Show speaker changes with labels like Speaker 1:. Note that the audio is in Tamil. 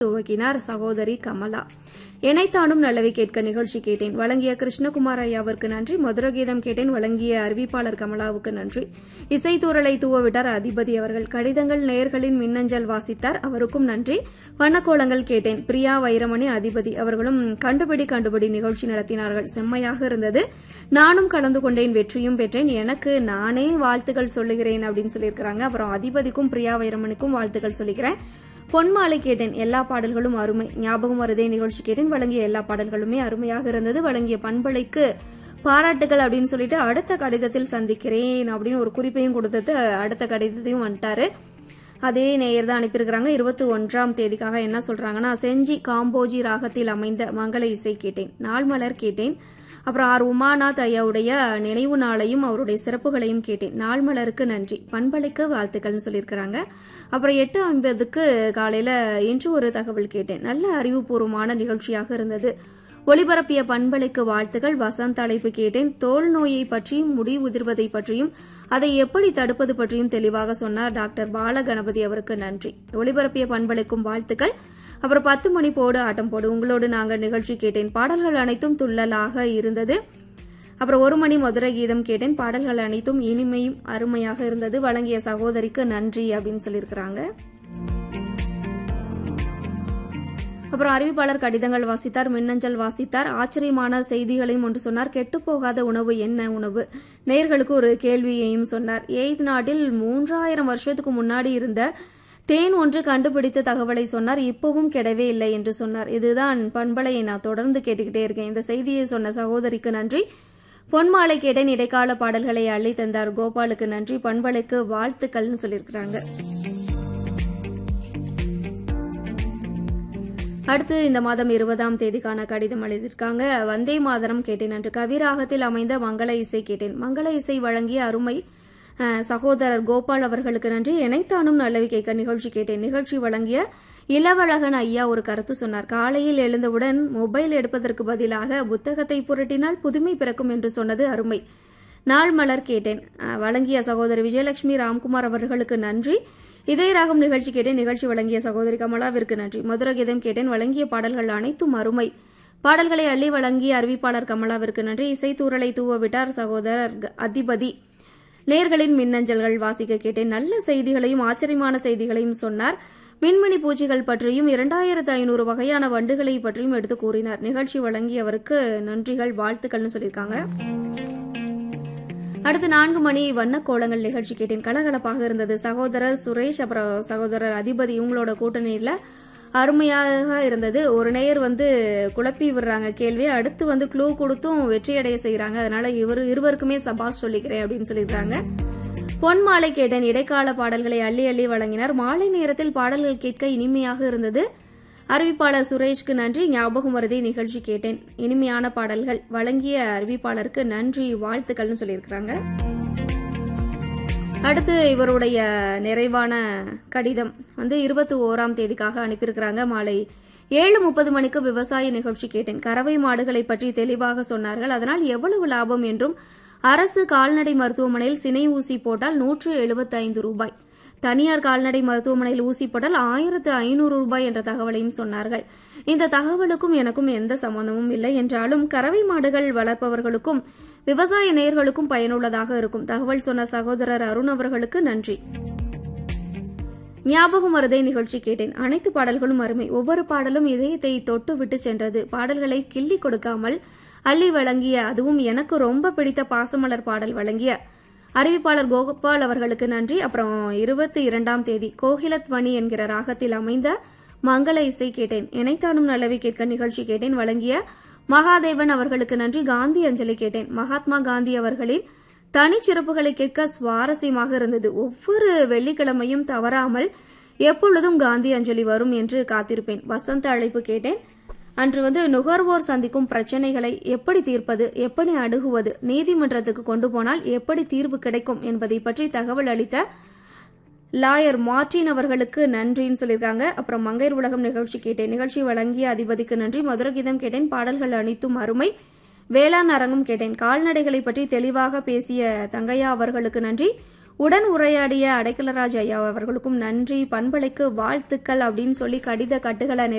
Speaker 1: துவக்கினார் சகோதரி கமலா இணைத்தானும் நல்லவை கேட்க நிகழ்ச்சி கேட்டேன் வழங்கிய கிருஷ்ணகுமார் ஐயாவிற்கு நன்றி மதுரகீதம் கேட்டேன் வழங்கிய அறிவிப்பாளர் கமலாவுக்கு நன்றி இசைத்தூரலை தூவவிட்டார் அதிபதி அவர்கள் கடிதங்கள் நேயர்களின் மின்னஞ்சல் வாசித்தார் அவருக்கும் நன்றி வண்ணக்கோலங்கள் கேட்டேன் பிரியா வைரமணி அதிபதி அவர்களும் கண்டுபிடி கண்டுபிடி நிகழ்ச்சி நடத்தினார்கள் செம்மையாக இருந்தது நானும் கலந்து கொண்டேன் வெற்றியும் பெற்றேன் எனக்கு நானே வாழ்த்துக்கள் சொல்லுகிறேன் அப்படின்னு சொல்லியிருக்கிறாங்க அப்புறம் அதிபதிக்கும் பிரியா வைரமணிக்கும் வாழ்த்துக்கள் சொல்லிக்கிறேன் பொன்மாலை கேட்டேன் எல்லா பாடல்களும் அருமை ஞாபகம் வருதே நிகழ்ச்சி கேட்டேன் வழங்கிய எல்லா பாடல்களுமே அருமையாக இருந்தது வழங்கிய பண்பலைக்கு பாராட்டுகள் அப்படின்னு சொல்லிட்டு அடுத்த கடிதத்தில் சந்திக்கிறேன் அப்படின்னு ஒரு குறிப்பையும் கொடுத்தது அடுத்த கடிதத்தையும் வந்துட்டாரு அதே நேயர் தான் அனுப்பியிருக்கிறாங்க இருபத்தி ஒன்றாம் தேதிக்காக என்ன சொல்றாங்கன்னா செஞ்சி காம்போஜி ராகத்தில் அமைந்த மங்கள இசை கேட்டேன் நாள் மலர் கேட்டேன் அப்புறம் ஆர் உமாநாத் ஐயாவுடைய நினைவு நாளையும் அவருடைய சிறப்புகளையும் கேட்டேன் நாள் மலருக்கு நன்றி பண்பலைக்கு வாழ்த்துக்கள்னு சொல்லியிருக்கிறாங்க அப்புறம் எட்டு ஐம்பதுக்கு காலையில இன்று ஒரு தகவல் கேட்டேன் நல்ல அறிவுபூர்வமான நிகழ்ச்சியாக இருந்தது ஒளிபரப்பிய பண்பலைக்கு வாழ்த்துகள் வசந்த் அழைப்பு கேட்டேன் தோல் நோயை பற்றியும் முடி உதிர்வதை பற்றியும் அதை எப்படி தடுப்பது பற்றியும் தெளிவாக சொன்னார் டாக்டர் பாலகணபதி அவருக்கு நன்றி ஒளிபரப்பிய பண்பலைக்கும் வாழ்த்துக்கள் அப்புறம் பத்து மணி போடு ஆட்டம் போடு உங்களோடு நாங்கள் நிகழ்ச்சி கேட்டேன் பாடல்கள் அனைத்தும் துள்ளலாக இருந்தது அப்புறம் ஒரு மணி மதுரை கீதம் கேட்டேன் பாடல்கள் அனைத்தும் இனிமையும் அருமையாக இருந்தது வழங்கிய சகோதரிக்கு நன்றி அப்படின்னு சொல்லியிருக்கிறாங்க அப்புறம் அறிவிப்பாளர் கடிதங்கள் வாசித்தார் மின்னஞ்சல் வாசித்தார் ஆச்சரியமான செய்திகளையும் ஒன்று சொன்னார் கெட்டுப்போகாத உணவு என்ன உணவு நேர்களுக்கு ஒரு கேள்வியையும் சொன்னார் எய்த் நாட்டில் மூன்றாயிரம் வருஷத்துக்கு முன்னாடி இருந்த தேன் ஒன்று கண்டுபிடித்த தகவலை சொன்னார் இப்பவும் கெடவே இல்லை என்று சொன்னார் இதுதான் பண்பலையை நான் தொடர்ந்து கேட்டுக்கிட்டே இருக்கேன் இந்த செய்தியை சொன்ன சகோதரிக்கு நன்றி பொன்மாலை கேட்டேன் இடைக்கால பாடல்களை அள்ளி தந்தார் கோபாலுக்கு நன்றி பண்பலைக்கு வாழ்த்துக்கள்னு சொல்லியிருக்கிறாங்க அடுத்து இந்த மாதம் இருபதாம் தேதிக்கான கடிதம் எழுதியிருக்காங்க வந்தே மாதரம் கேட்டேன் அன்று கவிராகத்தில் அமைந்த மங்கள இசை கேட்டேன் மங்கள இசை வழங்கிய அருமை அஹ், சகோதரர் கோபால் அவர்களுக்கு நன்றி இணைத்தானும் நல்லவி கேட்க நிகழ்ச்சி கேட்டேன் நிகழ்ச்சி வழங்கிய இளவழகன் ஐயா ஒரு கருத்து சொன்னார் காலையில் எழுந்தவுடன் மொபைல் எடுப்பதற்கு பதிலாக புத்தகத்தை புரட்டினால் புதுமை பிறக்கும் என்று சொன்னது அருமை நாள் மலர் கேட்டேன் அஹ், வழங்கிய சகோதரி விஜயலட்சுமி ராம்குமார் அவர்களுக்கு நன்றி இதய ராகம் நிகழ்ச்சி கேட்டேன் நிகழ்ச்சி வழங்கிய சகோதரி கமலாவிற்கு நன்றி மதுர கீதம் கேட்டேன் வழங்கிய பாடல்கள் அனைத்தும் அருமை பாடல்களை அள்ளி வழங்கிய அறிவிப்பாளர் கமலாவிற்கு நன்றி இசைத்தூரலை தூவ விட்டார் சகோதரர் க- அதிபதி நேர்களின் மின்னஞ்சல்கள் வாசிக்க கேட்டேன் நல்ல செய்திகளையும் ஆச்சரியமான செய்திகளையும் சொன்னார் மின்மினி பூச்சிகள் பற்றியும் இரண்டாயிரத்து ஐநூறு வகையான வண்டுகளை பற்றியும் எடுத்து கூறினார் நிகழ்ச்சி வழங்கியவருக்கு நன்றிகள் வாழ்த்துக்கள்னு சொல்லியிருக்காங்க அடுத்து நான்கு மணி வண்ணக்கோலங்கள் நிகழ்ச்சி கேட்டேன் கலகலப்பாக இருந்தது சகோதரர் சுரேஷ் அப்புறம் சகோதரர் அதிபதி இவங்களோட கூட்டணியில் அருமையாக இருந்தது ஒரு நேயர் வந்து குழப்பி விடுறாங்க கேள்வி அடுத்து வந்து க்ளூ கொடுத்தும் வெற்றியடைய செய்கிறாங்க அதனால இவர் இருவருக்குமே சபாஷ் சொல்லிக்கிறேன் அப்படின்னு சொல்லியிருக்காங்க பொன் மாலை கேட்டேன் இடைக்கால பாடல்களை அள்ளி அள்ளி வழங்கினார் மாலை நேரத்தில் பாடல்கள் கேட்க இனிமையாக இருந்தது அறிவிப்பாளர் சுரேஷ்க்கு நன்றி ஞாபகம் வருதே நிகழ்ச்சி கேட்டேன் இனிமையான பாடல்கள் வழங்கிய அறிவிப்பாளருக்கு நன்றி வாழ்த்துக்கள்னு சொல்லியிருக்கிறாங்க அடுத்து இவருடைய நிறைவான கடிதம் வந்து இருபத்தி ஓராம் தேதிக்காக அனுப்பியிருக்கிறாங்க மாலை ஏழு முப்பது மணிக்கு விவசாய நிகழ்ச்சி கேட்டேன் கறவை மாடுகளை பற்றி தெளிவாக சொன்னார்கள் அதனால் எவ்வளவு லாபம் என்றும் அரசு கால்நடை மருத்துவமனையில் சினை ஊசி போட்டால் நூற்று எழுபத்தைந்து ரூபாய் தனியார் கால்நடை மருத்துவமனையில் ஊசி போட்டால் ஆயிரத்து ஐநூறு ரூபாய் என்ற தகவலையும் சொன்னார்கள் இந்த தகவலுக்கும் எனக்கும் எந்த சம்பந்தமும் இல்லை என்றாலும் கறவை மாடுகள் வளர்ப்பவர்களுக்கும் விவசாய நேயர்களுக்கும் பயனுள்ளதாக இருக்கும் தகவல் சொன்ன சகோதரர் அருண் அவர்களுக்கு நன்றி ஞாபகம் வருதை நிகழ்ச்சி கேட்டேன் அனைத்து பாடல்களும் அருமை ஒவ்வொரு பாடலும் இதயத்தை தொட்டு விட்டு சென்றது பாடல்களை கிள்ளி கொடுக்காமல் அள்ளி வழங்கிய அதுவும் எனக்கு ரொம்ப பிடித்த பாசமலர் பாடல் வழங்கிய அறிவிப்பாளர் கோபால் அவர்களுக்கு நன்றி அப்புறம் இருபத்தி இரண்டாம் தேதி கோகிலத்வனி என்கிற ராகத்தில் அமைந்த மங்கள இசை கேட்டேன் இணைத்தானும் நல்லவை கேட்க நிகழ்ச்சி கேட்டேன் வழங்கிய மகாதேவன் அவர்களுக்கு நன்றி காந்தி அஞ்சலி கேட்டேன் மகாத்மா காந்தி அவர்களின் தனிச்சிறப்புகளை கேட்க சுவாரஸ்யமாக இருந்தது ஒவ்வொரு வெள்ளிக்கிழமையும் தவறாமல் எப்பொழுதும் காந்தி அஞ்சலி வரும் என்று காத்திருப்பேன் வசந்த அழைப்பு கேட்டேன் அன்று வந்து நுகர்வோர் சந்திக்கும் பிரச்சனைகளை எப்படி தீர்ப்பது எப்படி அணுகுவது நீதிமன்றத்துக்கு கொண்டு போனால் எப்படி தீர்வு கிடைக்கும் என்பதை பற்றி தகவல் அளித்த லாயர் மார்டின் அவர்களுக்கு நன்றின்னு சொல்லியிருக்காங்க அப்புறம் மங்கையர் உலகம் நிகழ்ச்சி கேட்டேன் நிகழ்ச்சி வழங்கிய அதிபதிக்கு நன்றி மதுரகீதம் கேட்டேன் பாடல்கள் அனைத்தும் அருமை வேளாண் அரங்கம் கேட்டேன் கால்நடைகளை பற்றி தெளிவாக பேசிய தங்கையா அவர்களுக்கு நன்றி உடன் உரையாடிய அடைக்கலராஜ் ஐயா அவர்களுக்கும் நன்றி பண்பலைக்கு வாழ்த்துக்கள் அப்படின்னு சொல்லி கடித கட்டுகளை